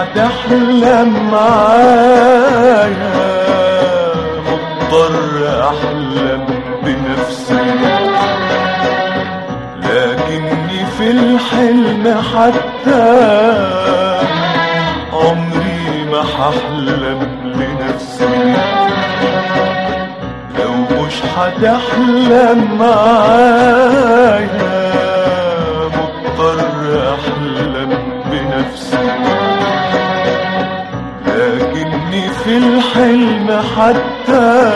هتحلم معايا مضطر احلم بنفسي لكني في الحلم حتى عمري ما هحلم لنفسي لو مش هتحلم معايا مضطر احلم بنفسي لكني في الحلم حتى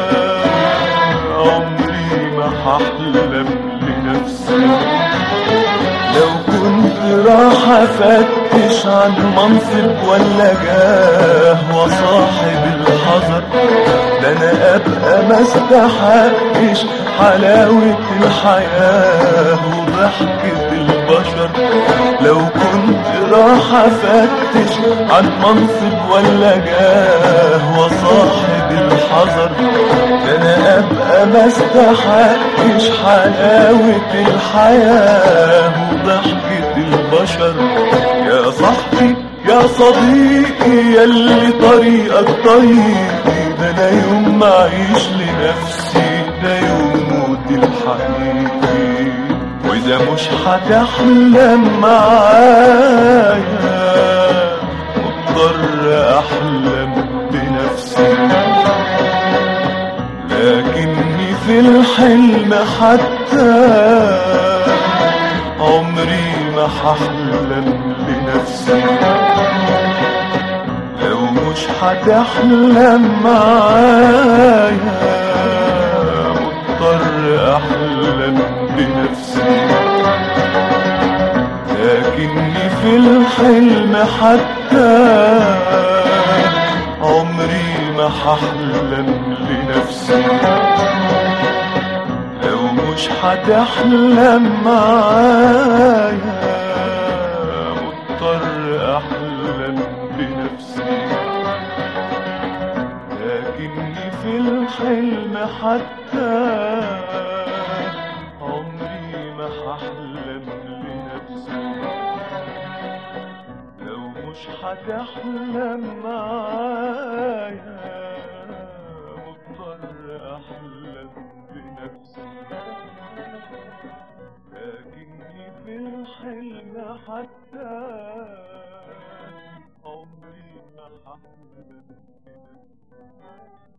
عمري ما هحلم لنفسي لو كنت راح افتش عن منصب ولا جاه وصاحب الحذر ده انا ابقى ما استحقش حلاوة الحياة وضحكة البشر لو كنت راح افتش عن منصب ولا جاه وصاحب الحذر ده انا ابقى ما استحقش حلاوة الحياة وضحكة البشر يا صاحبي يا صديقي يلي طريقك طريقي ده انا يوم ما اعيش لنفسي ده يوم موتي الحقيقي واذا مش هتحلم معايا مضطر احلم بنفسي لكني في الحلم حتى عمري ما هحلم لنفسي لو مش هتحلم معايا مضطر احلم بنفسي لكني في الحلم حتى عمري ما هحلم لنفسي لو مش هتحلم معايا مضطر احلم بنفسي لكني في الحلم حتى عمري ما هحلم لنفسي لو مش هتحلم معايا مضطر احلم بنفسي لكني في الحلم حتى عمري ما هحلم بنفسي